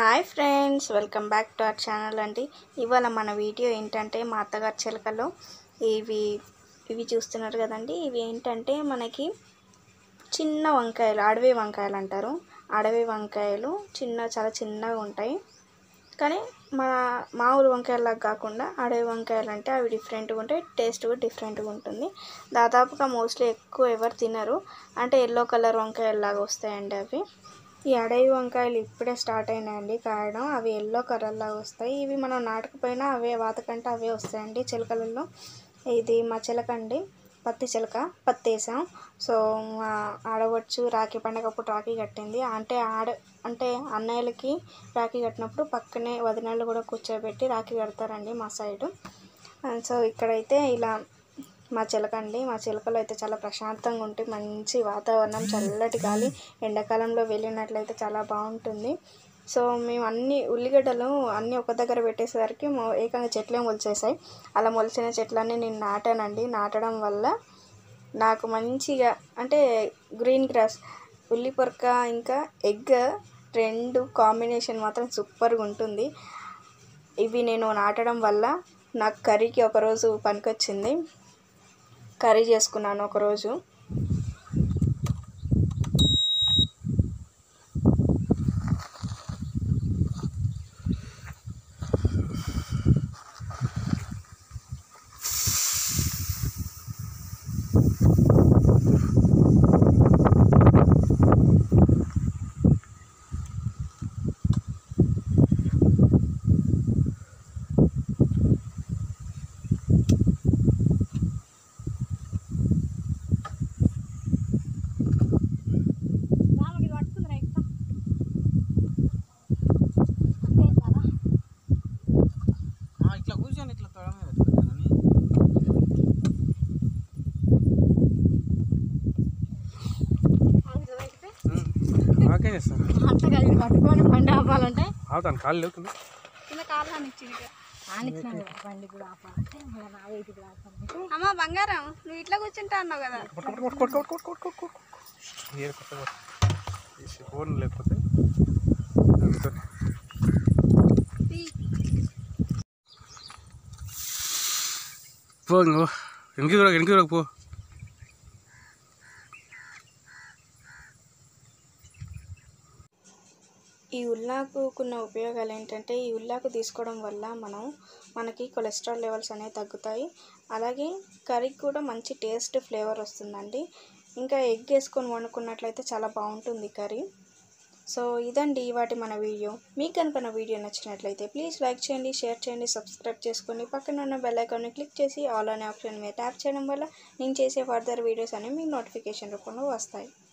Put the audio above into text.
Hi friends welcome back to our channel అండి ఇవాళ మన వీడియో ఏంటంటే మా అత్తగారి చిలకలు ఇవి ఇవి చూస్తున్నారు కదండి ఇవి ఏంటంటే మనకి చిన్న వంకాయలు అడవి వంకాయలు అంటారు అడవి వంకాయలు చిన్న చాలా చిన్నగా ఉంటాయి కానీ మన మామూలు వంకాయలాగా కాకుండా అడవి వంకాయలు అంటే అవి డిఫరెంట్గా ఉంటాయి టేస్ట్ కూడా డిఫరెంట్గా ఉంటుంది దాదాపుగా మోస్ట్లీ ఎక్కువ ఎవరు తినరు అంటే ఎల్లో కలర్ వంకాయలాగా వస్తాయండి అవి ఈ అడవి వంకాయలు ఇప్పుడే స్టార్ట్ అయినాయండి కాయడం అవి ఎల్లో కలర్ లాగా వస్తాయి ఇవి మనం నాటకపోయినా అవే వాతకంటే అవే వస్తాయండి చిలకలలో ఇది మా చిలక అండి పత్తి చిలక పత్తి వేసాం సో మా ఆడవచ్చు రాఖీ పండగ అప్పుడు రాఖీ కట్టింది అంటే ఆడ అంటే అన్నయ్యలకి రాఖీ కట్టినప్పుడు పక్కనే వదినలు కూడా కూర్చోబెట్టి రాఖీ కడతారండి మా సైడు సో ఇక్కడైతే ఇలా మా చిలక అండి మా చిలకలు అయితే చాలా ప్రశాంతంగా ఉంటాయి మంచి వాతావరణం చల్లటి గాలి ఎండాకాలంలో వెళ్ళినట్లయితే చాలా బాగుంటుంది సో మేము అన్ని ఉల్లిగడ్డలు అన్నీ ఒక దగ్గర పెట్టేసరికి మొ- ఏకంగా చెట్లే మొలిచేసాయి అలా మొలిచిన చెట్లన్నీ నేను నాటానండి నాటడం వల్ల నాకు మంచిగా అంటే గ్రీన్ గ్రాస్ ఉల్లి పొరక ఇంకా ఎగ్ రెండు కాంబినేషన్ మాత్రం సూపర్గా ఉంటుంది ఇవి నేను నాటడం వల్ల నాకు కర్రీకి ఒకరోజు పనికొచ్చింది కర్రీ చేసుకున్నాను ఒకరోజు ఆ, ఇట్లా కూర్చొని ఇట్లా తొడ మీద పెట్టుకోవచ్చని ఓకే చేస్తాను అంతగా పట్టుకొని బండి ఆపాలంటే అవుతాను కాళ్ళు లేకుండా కింద కాళ్ళని ఇచ్చింది బండి కూడా ఆపాలంటే మళ్ళీ నా వెయిట్ కూడా ఆపాలంటే అమ్మ బంగారం నువ్వు ఇట్లా కూర్చుంటా అన్నావు కదా కొట్టు కొట్టు కొట్టు కొట్టు కొట్టు కొట్టు కొట్టు కొట్టు ఏది కొట్ట ఫోన్ లేకపోతే అందుకని. పో ఇంకో వెనక్కి చూడకు వెనక్కి చూడకు పో ఈ ఉల్లాకుకున్న ఉపయోగాలు ఏంటంటే ఈ ఉల్లాకు తీసుకోవడం వల్ల మనం మనకి కొలెస్ట్రాల్ లెవెల్స్ అనేవి తగ్గుతాయి అలాగే కర్రీకి కూడా మంచి టేస్ట్ ఫ్లేవర్ వస్తుందండి ఇంకా ఎగ్ వేసుకొని వండుకున్నట్లయితే చాలా బాగుంటుంది కర్రీ సో ఇదండి వాటి మన వీడియో మీకు కనుక నా వీడియో నచ్చినట్లయితే ప్లీజ్ లైక్ చేయండి షేర్ చేయండి సబ్స్క్రైబ్ చేసుకొని పక్కన ఉన్న బెల్ ఐకాన్ని క్లిక్ చేసి ఆల్ అనే ఆప్షన్ మీద ట్యాప్ చేయడం వల్ల నేను చేసే ఫర్దర్ వీడియోస్ అనేవి మీకు నోటిఫికేషన్ రూపంలో వస్తాయి